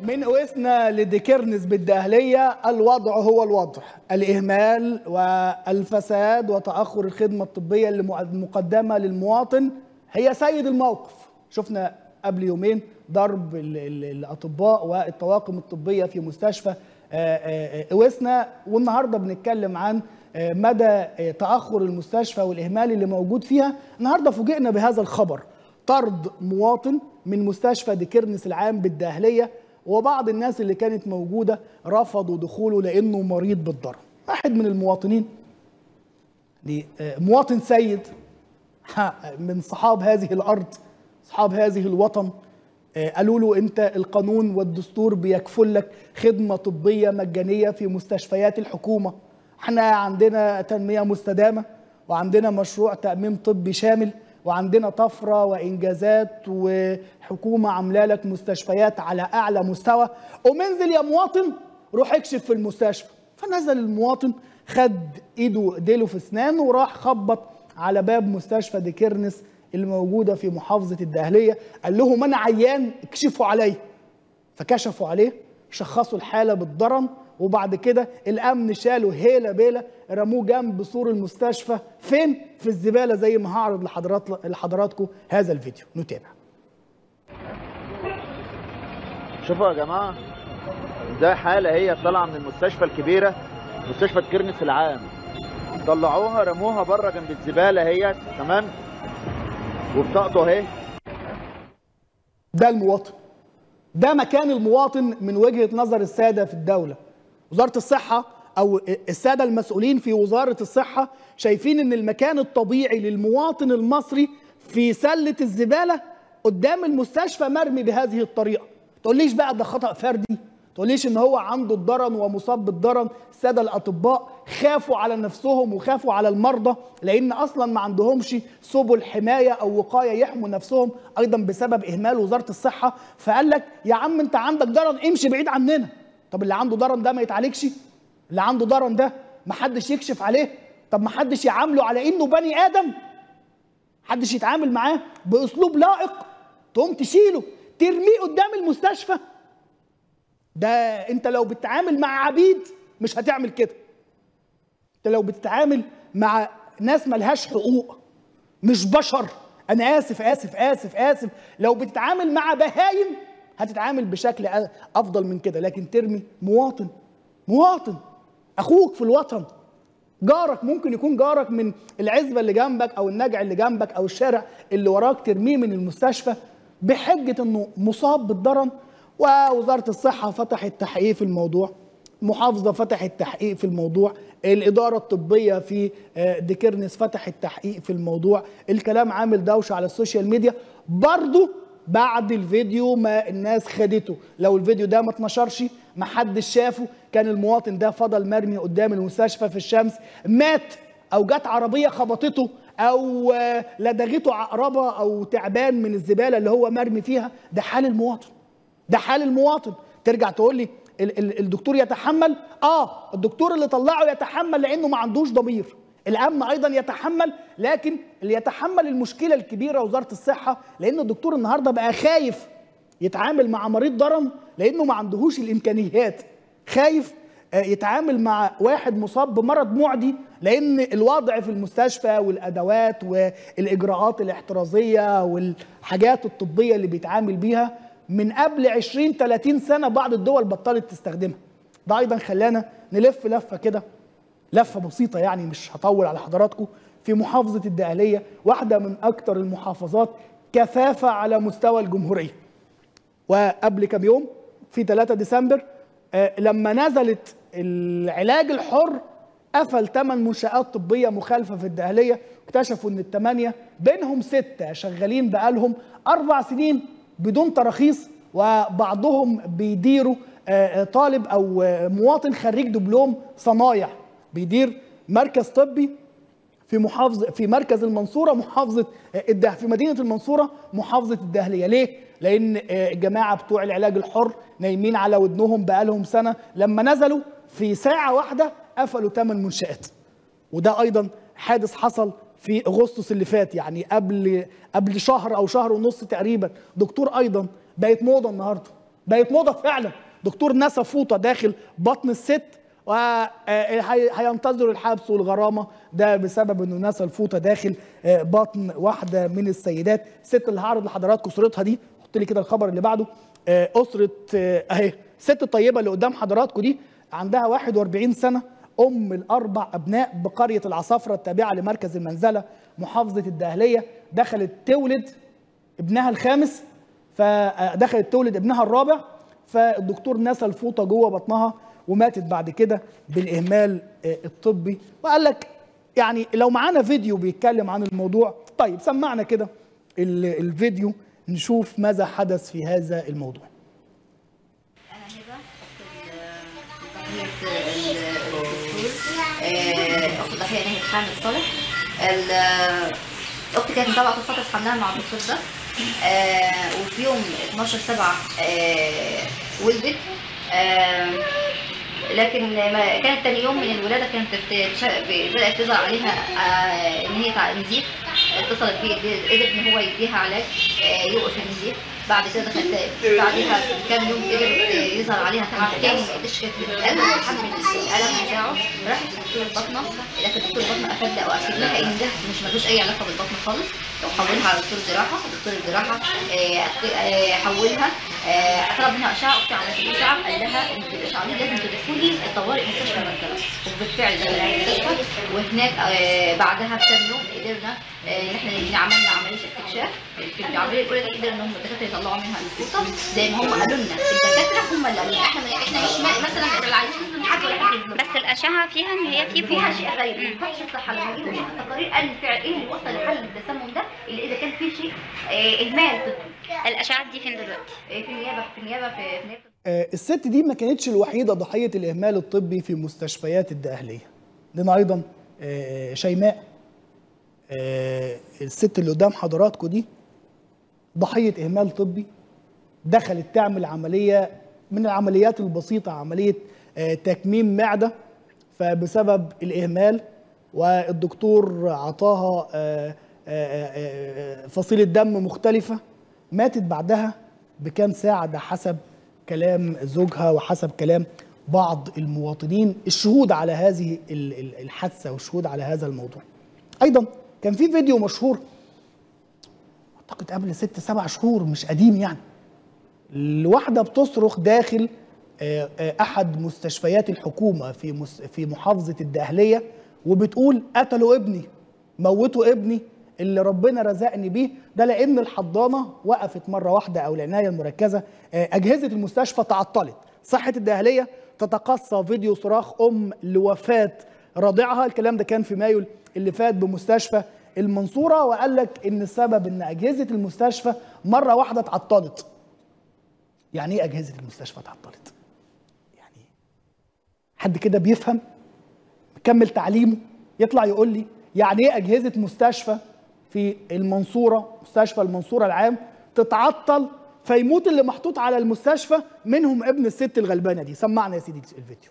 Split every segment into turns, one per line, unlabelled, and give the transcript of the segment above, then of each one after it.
من أوسنا لديكيرنس بالدهلية الوضع هو الوضع الإهمال والفساد وتأخر الخدمة الطبية المقدمة للمواطن هي سيد الموقف شفنا قبل يومين ضرب ال- ال- الأطباء والطواقم الطبية في مستشفى آه، آه، أوسنا والنهاردة بنتكلم عن آه، مدى آه، تأخر المستشفى والإهمال اللي موجود فيها النهاردة فوجئنا بهذا الخبر طرد مواطن من مستشفى ديكيرنس العام بالداهليه وبعض الناس اللي كانت موجوده رفضوا دخوله لانه مريض بالضرر. واحد من المواطنين دي آه، مواطن سيد ها، من صحاب هذه الارض صحاب هذه الوطن آه، قالوا له انت القانون والدستور بيكفل لك خدمه طبيه مجانيه في مستشفيات الحكومه احنا عندنا تنميه مستدامه وعندنا مشروع تامين طبي شامل وعندنا طفره وانجازات وحكومه عامله لك مستشفيات على اعلى مستوى قوم انزل يا مواطن روح اكشف في المستشفى فنزل المواطن خد ايده ديله في اسنانه وراح خبط على باب مستشفى ديكيرنس اللي موجوده في محافظه الدهليه قال لهم انا عيان اكشفوا عليا فكشفوا عليه شخصوا الحاله بالضرن وبعد كده الامن شالوا هيلا بيلا رموه جنب سور المستشفى فين في الزباله زي ما هعرض لحضرات لحضراتكم هذا الفيديو نتابع
شوفوا يا جماعة ده حالة هي طالعة من المستشفى الكبيرة مستشفى كيرنس العام طلعوها رموها بره جنب الزبالة هي تمام وبطاقته اهي
ده المواطن ده مكان المواطن من وجهة نظر السادة في الدولة وزارة الصحة أو السادة المسؤولين في وزارة الصحة شايفين إن المكان الطبيعي للمواطن المصري في سلة الزبالة قدام المستشفى مرمي بهذه الطريقة تقوليش بقى ده خطأ فردي تقوليش ان هو عنده الضرن ومصاب بالضرن الساده الاطباء خافوا على نفسهم وخافوا على المرضى لان اصلا ما عندهمش سبل حمايه او وقايه يحموا نفسهم ايضا بسبب اهمال وزاره الصحه فقال لك يا عم انت عندك ضرن امشي بعيد عننا طب اللي عنده ضرن ده ما يتعالجش اللي عنده ضرن ده ما حدش يكشف عليه طب ما حدش يعامله على انه بني ادم حدش يتعامل معاه باسلوب لائق تقوم تشيله ترميه قدام المستشفى ده انت لو بتتعامل مع عبيد مش هتعمل كده انت لو بتتعامل مع ناس ملهاش حقوق مش بشر انا اسف اسف اسف اسف لو بتتعامل مع بهايم هتتعامل بشكل أ- افضل من كده لكن ترمي مواطن مواطن اخوك في الوطن جارك ممكن يكون جارك من العزبه اللي جنبك او النجع اللي جنبك او الشارع اللي وراك ترميه من المستشفى بحجه انه مصاب بالضرن ووزاره الصحه فتحت تحقيق في الموضوع محافظه فتحت تحقيق في الموضوع الاداره الطبيه في آه، ديكيرنس فتحت تحقيق في الموضوع الكلام عامل دوشه على السوشيال ميديا برضه بعد الفيديو ما الناس خدته لو الفيديو ده ما اتنشرش ما حدش شافه كان المواطن ده فضل مرمي قدام المستشفى في الشمس مات او جت عربيه خبطته او آه، لدغته عقربه او تعبان من الزباله اللي هو مرمي فيها ده حال المواطن ده حال المواطن ترجع تقول لي ال- ال- الدكتور يتحمل اه الدكتور اللي طلعه يتحمل لانه ما عندوش ضمير الامن ايضا يتحمل لكن اللي يتحمل المشكله الكبيره وزاره الصحه لان الدكتور النهارده بقى خايف يتعامل مع مريض ضرن لانه ما عندهوش الامكانيات خايف آه، يتعامل مع واحد مصاب بمرض معدي لان الوضع في المستشفى والادوات والاجراءات الاحترازيه والحاجات الطبيه اللي بيتعامل بيها من قبل 20 30 سنه بعض الدول بطلت تستخدمها ده ايضا خلانا نلف لفه كده لفه بسيطه يعني مش هطول على حضراتكم في محافظه الدقهليه واحده من اكثر المحافظات كثافه على مستوى الجمهوريه وقبل كام يوم في 3 ديسمبر آه، لما نزلت العلاج الحر قفل ثمان منشآت طبية مخالفة في الدقهلية اكتشفوا ان الثمانية بينهم ستة شغالين بقالهم أربع سنين بدون تراخيص وبعضهم بيديروا آه، آه، طالب أو آه، مواطن خريج دبلوم صنايع بيدير مركز طبي في محافظه في مركز المنصوره محافظه الده في مدينه المنصوره محافظه الدهليه ليه لان الجماعه بتوع العلاج الحر نايمين على ودنهم بقالهم سنه لما نزلوا في ساعه واحده قفلوا ثمان منشات وده ايضا حادث حصل في اغسطس اللي فات يعني قبل قبل شهر او شهر ونص تقريبا دكتور ايضا بقت موضه النهارده بقت موضه فعلا دكتور نسى فوطه داخل بطن الست وهينتظروا الحبس والغرامه ده بسبب انه نسى الفوطه داخل آه، بطن واحده من السيدات الست اللي هعرض لحضراتكم صورتها دي حط لي كده الخبر اللي بعده آه، اسره آه، اهي الست الطيبه اللي قدام حضراتكم دي عندها 41 سنه ام الاربع ابناء بقريه العصافره التابعه لمركز المنزله محافظه الدهليه دخلت تولد ابنها الخامس فدخلت تولد ابنها الرابع فالدكتور نسى الفوطه جوه بطنها وماتت بعد كده بالاهمال آه، الطبي وقال لك يعني لو معانا فيديو بيتكلم عن الموضوع طيب سمعنا كده ال- الفيديو نشوف ماذا حدث في هذا الموضوع
أنا هبة أخت ضحية الدكتور آه، أخت ضحية ناهد حامد صالح ال- أختي كانت متابعة طول فترة حملها مع الدكتور ده آه، وفي يوم 12 7 ولدت آه، لكن ما كانت تاني يوم من الولادة كانت بتش- بدأت تظهر عليها آه، إن هي تع- نزيف اتصلت بيه قدر إن هو يديها علاج آه، يوقف النزيف بعد كده دخلت بعدها بكام يوم قدر يظهر عليها تعب تاني ما قدرش كانت بتتألم تحمل الألم بتاعه راحت لدكتور البطنة لكن دكتور البطنة أكد وأكد لها إن ده مش ملوش أي علاقة بالبطن خالص وحولها على دكتور الجراحة دكتور الجراحة آه، آه، حولها آه، طلب منها أشعة أختي عملت الأشعة قال لها أنت الأشعة دي لازم تدخلي الطوارئ مستشفى المنزلة وبالفعل دخلت المستشفى وهناك آه، بعدها بكام يوم قدرنا آه، ان احنا اللي عملنا عمليه استكشاف في العمليه الاولى دي قدرنا ان هم الدكاتره يطلعوا منها الفوطه زي ما هم قالوا لنا الدكاتره هم اللي قالوا لنا احنا احنا مش م- مثلا اللي عايزين نظلم حد ولا حد يظلم
بس الأشعة فيها إن هي في
فيها
فوق
شيء غريب ما ينفعش الصحه لما يجيبوا شيء في التقارير قال الفعل ايه اللي وصل لحل التسمم ده اللي اذا كان في شيء آه، اهمال طبي
الأشعة دي فين دلوقتي؟
آه، في النيابه في النيابه في في نيابه
آه، الست دي ما كانتش الوحيده ضحيه الاهمال الطبي في مستشفيات الدقهليه لنا ايضا آه، شيماء آه، الست اللي قدام حضراتكم دي ضحيه اهمال طبي دخلت تعمل عمليه من العمليات البسيطه عمليه آه، تكميم معده فبسبب الاهمال والدكتور عطاها آه، آه، آه، فصيله دم مختلفه ماتت بعدها بكام ساعه ده حسب كلام زوجها وحسب كلام بعض المواطنين الشهود على هذه ال- ال- الحادثه والشهود على هذا الموضوع. ايضا كان في فيديو مشهور اعتقد قبل ست سبع شهور مش قديم يعني الواحده بتصرخ داخل آه، آه، احد مستشفيات الحكومه في مس- في محافظه الدقهليه وبتقول قتلوا ابني موتوا ابني اللي ربنا رزقني بيه ده لان الحضانه وقفت مره واحده او العنايه المركزه آه، اجهزه المستشفى تعطلت صحه الدقهليه تتقصى فيديو صراخ ام لوفاه رضيعها الكلام ده كان في مايو اللي فات بمستشفى المنصوره وقال لك ان السبب ان اجهزه المستشفى مره واحده اتعطلت يعني ايه اجهزه المستشفى اتعطلت يعني حد كده بيفهم مكمل تعليمه يطلع يقول لي يعني ايه اجهزه مستشفى في المنصوره مستشفى المنصوره العام تتعطل فيموت اللي محطوط على المستشفى منهم ابن الست الغلبانه دي سمعنا يا سيدي الفيديو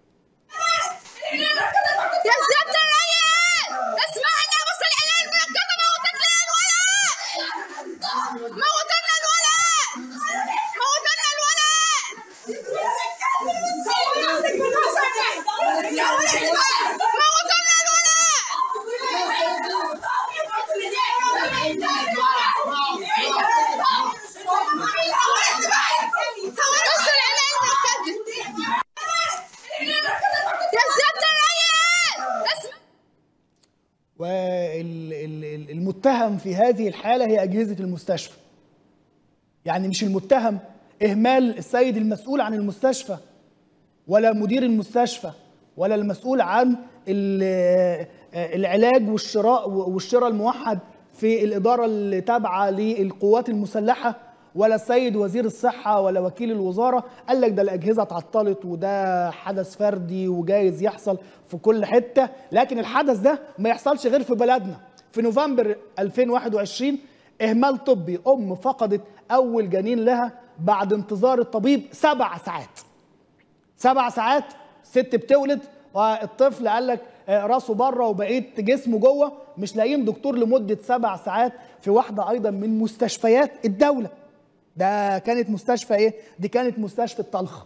يا سيادة الريس اسمعني يا بص العيال مركزة موتت لي الولد موتنا الولد موتنا الولد موتنا الولد بص العيال مركزة يا سيادة الريس اسمعني
والمتهم في هذه الحاله هي اجهزه المستشفى يعني مش المتهم اهمال السيد المسؤول عن المستشفى ولا مدير المستشفى ولا المسؤول عن ال- العلاج والشراء والشراء الموحد في الاداره اللي تابعه للقوات المسلحه ولا السيد وزير الصحه ولا وكيل الوزاره قال لك ده الاجهزه اتعطلت وده حدث فردي وجايز يحصل في كل حته لكن الحدث ده ما يحصلش غير في بلدنا في نوفمبر 2021 اهمال طبي ام فقدت اول جنين لها بعد انتظار الطبيب سبع ساعات سبع ساعات ست بتولد والطفل قال لك آه، راسه بره وبقيت جسمه جوه مش لاقيين دكتور لمده سبع ساعات في واحده ايضا من مستشفيات الدوله ده كانت مستشفى ايه دي كانت مستشفى الطلخه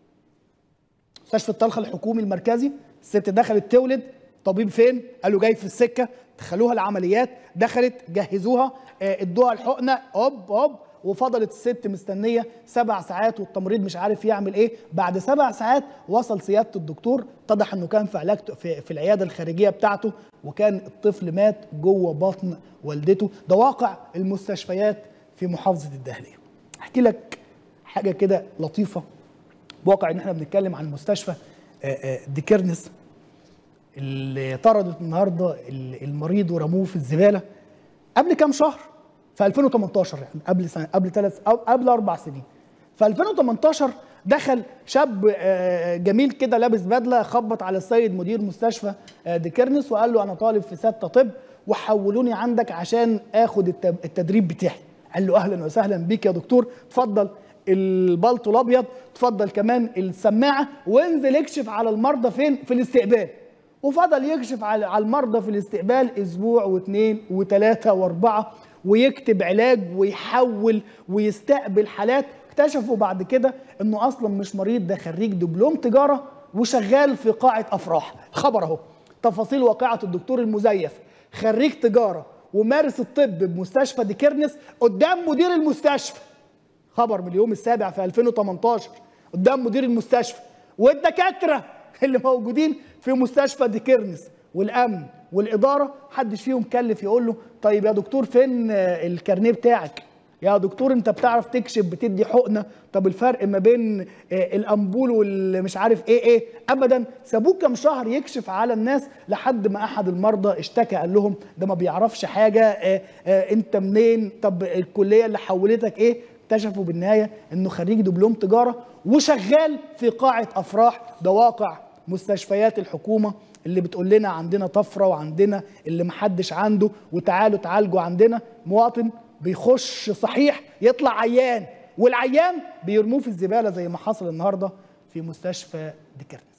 مستشفى الطلخه الحكومي المركزي الست دخلت تولد طبيب فين قالوا جاي في السكه دخلوها العمليات دخلت جهزوها آه، ادوها الحقنه هوب هوب وفضلت الست مستنيه سبع ساعات والتمريض مش عارف يعمل ايه بعد سبع ساعات وصل سياده الدكتور اتضح انه كان في علاج في, في العياده الخارجيه بتاعته وكان الطفل مات جوه بطن والدته ده واقع المستشفيات في محافظه الدهليه احكي لك حاجه كده لطيفه بواقع ان احنا بنتكلم عن مستشفى آه، آه، ديكيرنس اللي طردت النهارده ال- المريض ورموه في الزباله قبل كام شهر في 2018 يعني قبل سنة قبل ثلاث أو قبل اربع سنين في 2018 دخل شاب آه، جميل كده لابس بدله خبط على السيد مدير مستشفى آه، ديكيرنس وقال له انا طالب في سته طب وحولوني عندك عشان اخد الت- التدريب بتاعي قال له اهلا وسهلا بيك يا دكتور اتفضل البلطو الابيض اتفضل كمان السماعه وانزل اكشف على المرضى فين في الاستقبال وفضل يكشف على على المرضى في الاستقبال اسبوع واثنين وثلاثه واربعه ويكتب علاج ويحول ويستقبل حالات اكتشفوا بعد كده انه اصلا مش مريض ده خريج دبلوم تجاره وشغال في قاعه افراح خبر اهو تفاصيل واقعه الدكتور المزيف خريج تجاره ومارس الطب بمستشفى ديكيرنس قدام مدير المستشفى خبر من اليوم السابع في 2018 قدام مدير المستشفى والدكاتره اللي موجودين في مستشفى ديكيرنس والامن والاداره محدش فيهم كلف يقول له طيب يا دكتور فين آه، الكارنيه بتاعك يا دكتور انت بتعرف تكشف بتدي حقنه طب الفرق ما بين آه، الامبول والمش عارف ايه ايه ابدا سابوه كام شهر يكشف على الناس لحد ما احد المرضى اشتكى قال لهم ده ما بيعرفش حاجه آه، آه، انت منين طب الكليه اللي حولتك ايه اكتشفوا بالنهايه انه خريج دبلوم تجاره وشغال في قاعه افراح ده واقع مستشفيات الحكومه اللي بتقول لنا عندنا طفره وعندنا اللي محدش عنده وتعالوا تعالجوا عندنا مواطن بيخش صحيح يطلع عيان والعيان بيرموه في الزباله زي ما حصل النهارده في مستشفى ديكرن